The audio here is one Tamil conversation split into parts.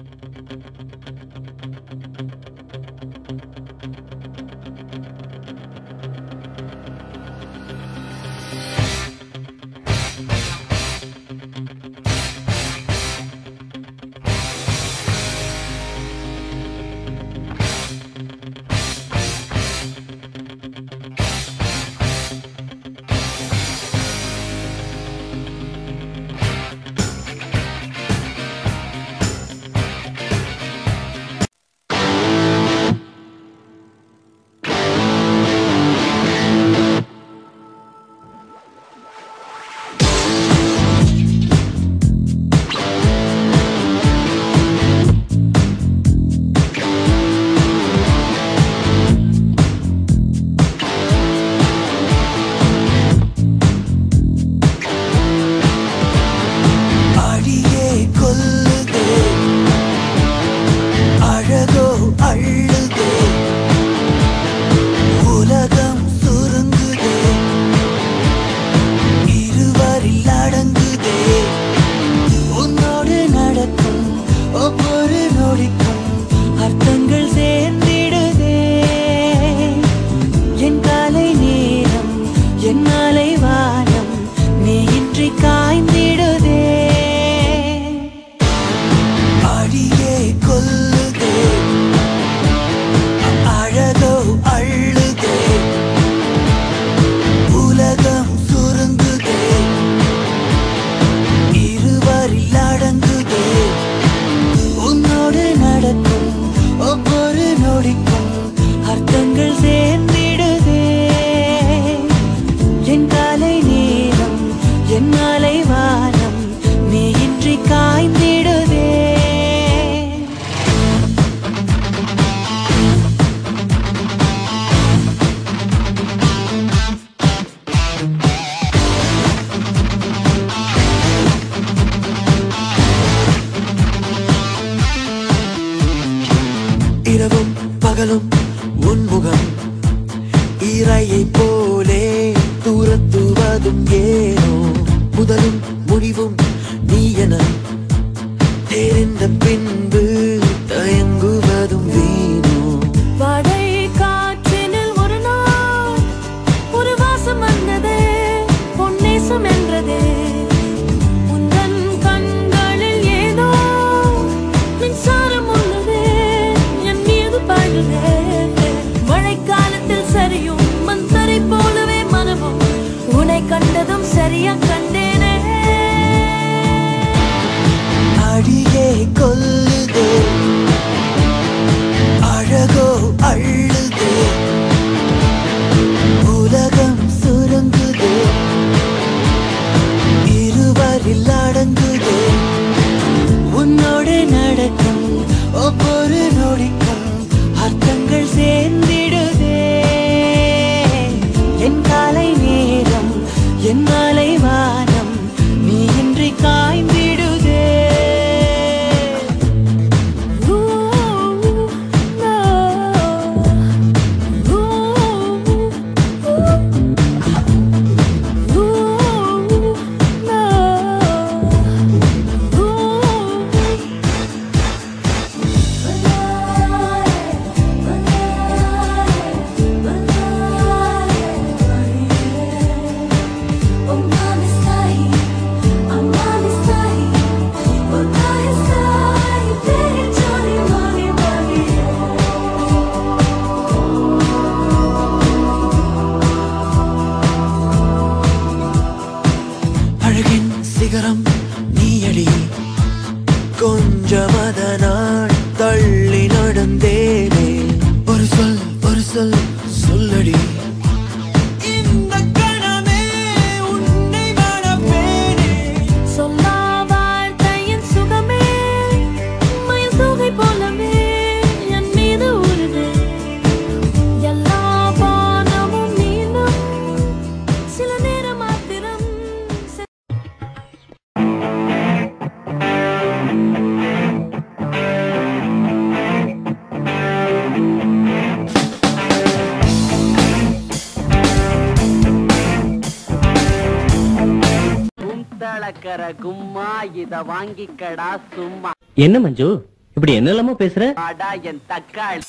அடியே கொல்லுதே அழகோ அள்ளுதே உலகம் சுருங்குதே இருவரில் அடங்குதே உன்னோடு நடக்கும் ஒவ்வொரு நொடிக்கும் அர்த்தங்கள் சேர்ந்திடுதே என் காலை நேரம் என் மாலை வானம் நீ இன்றி காய்ந்திடுதே அடியே கொல்லுதே அழகோ அள்ளுதே உலகம் சுருங்குதே இருவரில் அடங்குதே உன்னோடு நடக்கும் ஒவ்வொரு நொடிக்கும் அர்த்தங்கள் சேர்ந்திடுதே என் காலை நேரம் என் மாலை வானம் நீ இன்றி காய்ந்திடுதே இரவும் பகலும் உன்முகம் இரையை போலே துரத்துவதும் ஏனோ முதலும் முடிவும் நீ என தெரிந்த பின்பு தயங்குவதும் வீணோ வாடை காற்றினில் ஒரு நாள் ஒரு வாசம் வந்ததே பொன்னேசம் என்றதே உந்தன் கண்களில் ஏதோ மின்சாரம் உள்ளதே என் மீது பாய்ந்ததே மழைக்காலத்தில் சரியும் மந்தரை போலவே மனமும் உன்னை கண்டதும் சரியா கண்டேனே அடியே கொல்லுதே அழகோ அள்ளுதே உலகம் சுருங்குதே இருவரில் அடங்குதே உன்னோடு நடக்கும் ஒவ்வொரு நொடிக்கும் அர்த்தங்கள் சேர்ந்திடுதே என் காலை நேரம் என் மாலை வானம் நீ இன்றி காய்ந்திடுதே Ooh, no. Ooh, ooh, no. Ooh. அழகின் சிகரம் நீயடி கொஞ்சம் அதனால் தள்ளி நடந்தேனே ஒரு சொல் ஒரு சொல் சொல்லடி இந்த கணமே உன்னை மணப்பேனே சொல்லா வாழ்க்கையின் சுகமே மயில் தொகை போலவே என் மீது உருது எல்லா பானமும் நீளும் சில நேரம் மாத்திரம் செ- கும்தளக்கர கும்மா இத வாங்கிக்கடா சும்மா என்ன மஞ்சு இப்படி என்ன இல்லாம பேசுற அடா என் தக்காளி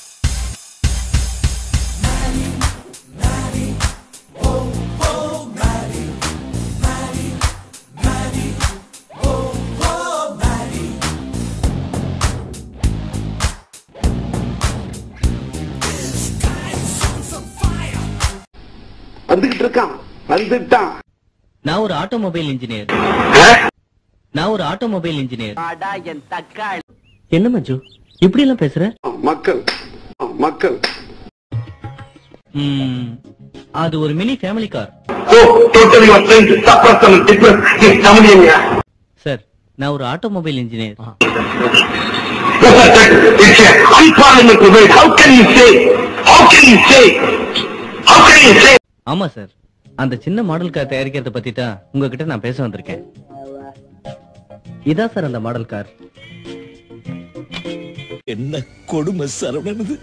வந்துகிட்டு இருக்கான் வந்துட்டான் நான் ஒரு ஆட்டோமொபைல் இன்ஜினியர் நான் ஒரு ஆட்டோமொபைல் இன்ஜினியர் அடா என் தக்காளி என்ன மஞ்சு இப்படி எல்லாம் பேசுற மக்கள் மக்கள் ம், அது ஒரு mini family car So, totally your friends suffer some difference in Tamilian. Sir நான் ஒரு automobile engineer It's an unparliamentary word. How can you say? How can you say? How can you say? ஆமா சார் அந்த சின்ன மாடல் கார் தயாரிக்கிறத பத்தி தான் உங்ககிட்ட நான் பேச வந்திருக்கேன் இதான் சார் அந்த மாடல் கார் என்ன கொடுமை சரவணனது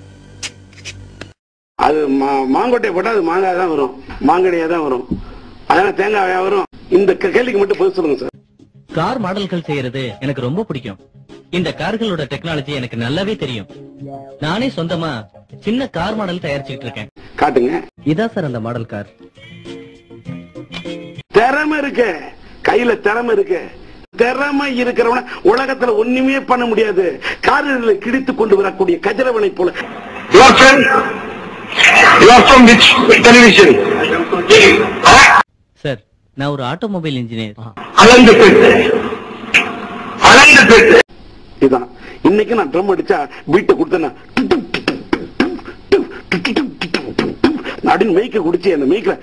அது மா- மாங்கொட்டையை போட்டா அது மாங்காய் தான் வரும் மாங்கடியா தான் வரும் அதனால தேங்காயா வரும் இந்த கே- கேள்விக்கு மட்டும் பதில் சொல்லுங்க சார் கார் மாடல்கள் செய்யறது எனக்கு ரொம்ப பிடிக்கும் இந்த கார்களோட டெக்னாலஜி எனக்கு நல்லாவே தெரியும் நானே சொந்தமா சின்ன கார் மாடல் தயாரிச்சுட்டு இருக்கேன் காட்டுங்க இதான் சார் அந்த மாடல் கார் திறமை இருக்கு கையில திறமை இருக்கு திறமை இருக்கிறவன உலகத்துல ஒண்ணுமே பண்ண முடியாது காரில் கிடித்து கொண்டு வரக்கூடிய கதிரவனை போல Your friend? You are from which television? Huh? Sir நான் ஒரு ஆட்டோமொபைல் இன்ஜினியர் அளந்து பேசு அளந்து பேசு இதான் இன்னைக்கு நான் ட்ரம் அடிச்சா வீட்டை கொடுத்தேன்னா அப்படின்னு மெய்க்க குடிச்சு அந்த மெய்க்கில்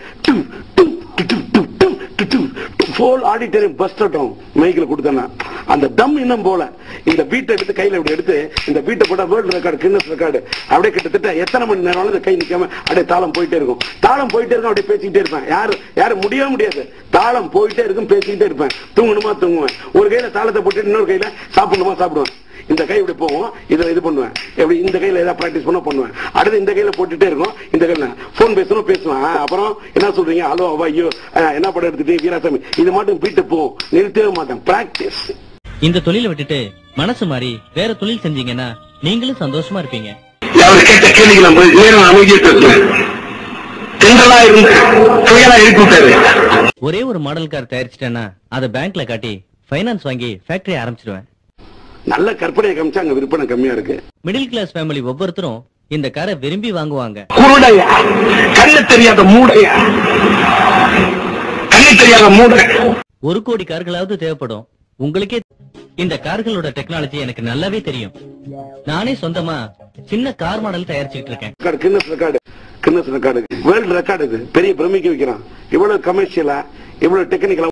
ஃபோல் ஆடிட்டரியம் பஸ்ட் ஆட்டம் மைக்கில் கொடுத்தேன்னா அந்த தம் இன்னும் போல இந்த பீட்டை எடுத்து கையில இப்படி எடுத்து இந்த பீட்டை போட்டா வேர்ல்டு ரெக்கார்டு கின்னஸ் ரெக்கார்டு அப்படியே கிட்டத்தட்ட எத்தனை மணி நேரம் இந்த கை நிக்காம அப்படியே தாளம் போயிட்டே இருக்கும் தாளம் போயிட்டே இருக்கும் அப்படியே பேசிக்கிட்டே இருப்பேன் யாரு யாரு முடியவே முடியாது தாளம் போயிட்டே இருக்கும் பேசிக்கிட்டே இருப்பேன் தூங்கணுமா தூங்குவேன் ஒரு கையில தாளத்தை போட்டு இன்னொரு கையில சாப்பிடணுமா சாப்பிடுவேன் இந்த கை இப்படி போகும் இதுல இது பண்ணுவேன் எப்படி இந்த கையில ஏதாவது பிராக்டிஸ் பண்ண பண்ணுவேன் அடுத்து இந்த கையில போட்டுட்டே இருக்கும் இந்த கையில போன் பேசணும் பேசுவேன் ஆ, அப்புறம் என்ன சொல்றீங்க ஹலோ அவா ஐயோ ஆ, என்ன படம் எடுத்துட்டு வீராசாமி இது மட்டும் பீட்டு போகும் நிறுத்தவே மாட்டேன் பிராக்டிஸ் இந்த தொழிலை விட்டுட்டு மனசு மாறி வேற தொழில் செஞ்சீங்கன்னா நீங்களும் சந்தோஷமா இருப்பீங்க அவர் கேட்ட கேள்விக்கு நம்ம நேரம் அமைதியா பேசுறேன் தென்றலா இருந்து புயலா எழுப்பி விட்டாரு ஒரே ஒரு மாடல் கார் தயாரிச்சிட்டேன்னா அதை பேங்க்ல காட்டி ஃபைனான்ஸ் வாங்கி ஃபேக்டரி ஆரம்பிச்சிருவேன் நல்ல கற்பனையை காமிச்சா அங்க விற்பனை கம்மியா இருக்கு மிடில் கிளாஸ் ஃபேமிலி ஒவ்வொருத்தரும் இந்த காரை விரும்பி வாங்குவாங்க குருடையா கண்ணு தெரியாத மூடையா கண்ணு தெரியாத மூடை ஒரு கோடி கார்களாவது தேவைப்படும் உங்களுக்கே இந்த கார்களோட டெக்னாலஜி எனக்கு நல்லாவே தெரியும் நானே சொந்தமா சின்ன கார் மாடல் தயாரிச்சுட்டு இருக்கேன் record Guinness record Guinness record world record இது பெரிய பிரமிக்க வைக்கிறான் இவ்வளவு கமர்ஷியலா இவ்வளவு டெக்னிக்கலா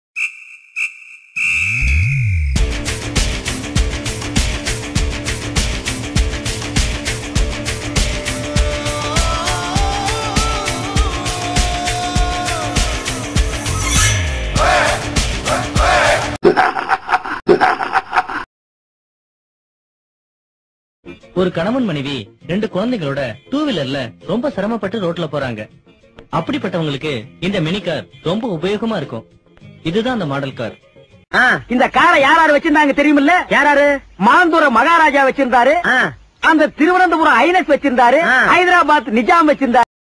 ஒரு கணவன் மனைவி ரெண்டு குழந்தைகளோட டூ வீலர்ல ரொம்ப சிரமப்பட்டு ரோட்ல போறாங்க அப்படிப்பட்டவங்களுக்கு இந்த மினி கார் ரொம்ப உபயோகமா இருக்கும் இதுதான் அந்த மாடல் கார் இந்த காரை யார் யாரு வச்சிருந்தாங்க தெரியுமில்ல யாராரு மாந்தூர மகாராஜா வச்சிருந்தாரு அந்த திருவனந்தபுரம் ஐனஸ் வச்சிருந்தாரு ஹைதராபாத் நிஜாம் வச்சிருந்தாரு